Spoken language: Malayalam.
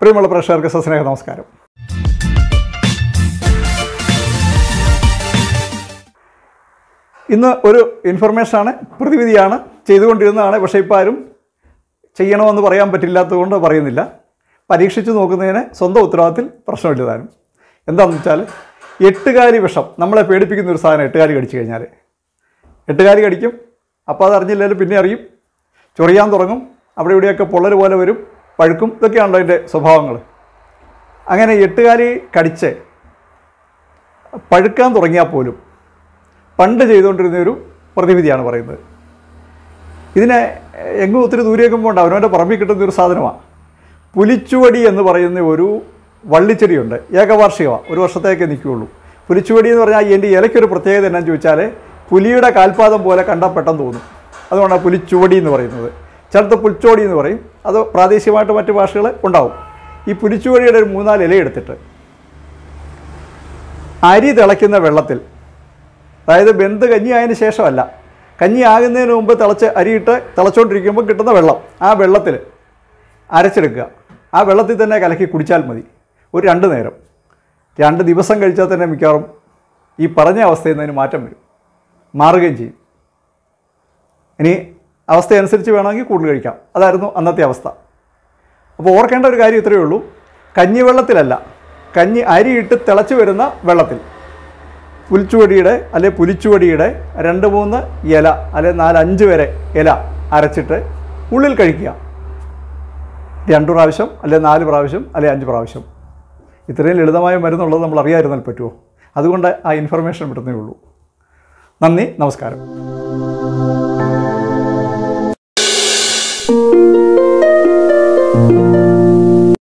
പ്രിയമുള്ള പ്രേക്ഷകർക്ക് സസ്നേഹ നമസ്കാരം ഇന്ന് ഒരു ഇൻഫർമേഷനാണ് പ്രതിവിധിയാണ് ചെയ്തുകൊണ്ടിരുന്നതാണ് പക്ഷേ ഇപ്പോൾ ആരും ചെയ്യണമെന്ന് പറയാൻ പറ്റില്ലാത്തതുകൊണ്ട് പറയുന്നില്ല പരീക്ഷിച്ച് നോക്കുന്നതിന് സ്വന്തം ഉത്തരവാദിത്തത്തിൽ പ്രശ്നമില്ല താനും എന്താണെന്ന് വെച്ചാൽ എട്ടുകാലി വിഷം നമ്മളെ പേടിപ്പിക്കുന്ന ഒരു സാധനം എട്ടുകാലി കടിച്ചു കഴിഞ്ഞാൽ എട്ടുകാലി കടിക്കും അപ്പോൾ അത് അറിഞ്ഞില്ലെങ്കിലും പിന്നെ അറിയും ചൊറിയാൻ തുടങ്ങും അവിടെ ഇവിടെയൊക്കെ പൊള്ളൽ പോലെ വരും പഴുക്കും ഇതൊക്കെയാണല്ലോ അതിൻ്റെ സ്വഭാവങ്ങൾ അങ്ങനെ എട്ടുകാലി കടിച്ച് പഴുക്കാൻ തുടങ്ങിയാൽ പോലും പണ്ട് ചെയ്തുകൊണ്ടിരുന്ന ഒരു പ്രതിവിധിയാണ് പറയുന്നത് ഇതിനെ എങ്ങും ഒത്തിരി ദൂരേക്കും പോകണ്ട അവനവൻ്റെ പറമ്പിൽ കിട്ടുന്ന ഒരു സാധനമാണ് പുലിച്ചുവടി എന്ന് പറയുന്ന ഒരു വള്ളിച്ചെടിയുണ്ട് ഏകവാർഷികമാണ് ഒരു വർഷത്തേക്ക് നിൽക്കുകയുള്ളൂ പുലിച്ചുവടി എന്ന് പറഞ്ഞാൽ എൻ്റെ ഇലയ്ക്കൊരു പ്രത്യേകത എന്നാന്ന് ചോദിച്ചാൽ പുലിയുടെ കാൽപാദം പോലെ കണ്ടാൽ പെട്ടെന്ന് തോന്നും അതുകൊണ്ടാണ് പുലിച്ചുവടി എന്ന് പറയുന്നത് ചിലത്ത് പുൽച്ചോടി എന്ന് പറയും അത് പ്രാദേശികമായിട്ട് മറ്റ് ഭാഷകൾ ഉണ്ടാവും ഈ പുലിച്ചുവടിയുടെ ഒരു മൂന്നാല് ഇല എടുത്തിട്ട് അരി തിളയ്ക്കുന്ന വെള്ളത്തിൽ അതായത് ബന്ധ് കഞ്ഞി ആയതിനു ശേഷമല്ല കഞ്ഞി ആകുന്നതിന് മുമ്പ് തിളച്ച് അരിയിട്ട് തിളച്ചുകൊണ്ടിരിക്കുമ്പോൾ കിട്ടുന്ന വെള്ളം ആ വെള്ളത്തിൽ അരച്ചെടുക്കുക ആ വെള്ളത്തിൽ തന്നെ കലക്കി കുടിച്ചാൽ മതി ഒരു രണ്ട് നേരം രണ്ട് ദിവസം കഴിച്ചാൽ തന്നെ മിക്കവാറും ഈ പറഞ്ഞ അവസ്ഥയിൽ നിന്ന് അതിന് മാറ്റം വരും മാറുകയും ചെയ്യും ഇനി അവസ്ഥയനുസരിച്ച് വേണമെങ്കിൽ കൂടുതൽ കഴിക്കാം അതായിരുന്നു അന്നത്തെ അവസ്ഥ അപ്പോൾ ഓർക്കേണ്ട ഒരു കാര്യം ഇത്രയേ ഉള്ളൂ കഞ്ഞിവെള്ളത്തിലല്ല കഞ്ഞി അരിയിട്ട് തിളച്ച് വരുന്ന വെള്ളത്തിൽ പുൽച്ചുവടിയുടെ അല്ലെ പുലിച്ചുവടിയുടെ രണ്ട് മൂന്ന് ഇല അല്ലെ നാല് അഞ്ച് വരെ ഇല അരച്ചിട്ട് ഉള്ളിൽ കഴിക്കുക രണ്ട് പ്രാവശ്യം അല്ലെ നാല് പ്രാവശ്യം അല്ലെ അഞ്ച് പ്രാവശ്യം ഇത്രയും ലളിതമായ മരുന്നുള്ളത് നമ്മൾ അറിയാതിരുന്നാൽ പറ്റുമോ അതുകൊണ്ട് ആ ഇൻഫർമേഷൻ വിടുന്നേ ഉള്ളൂ നന്ദി നമസ്കാരം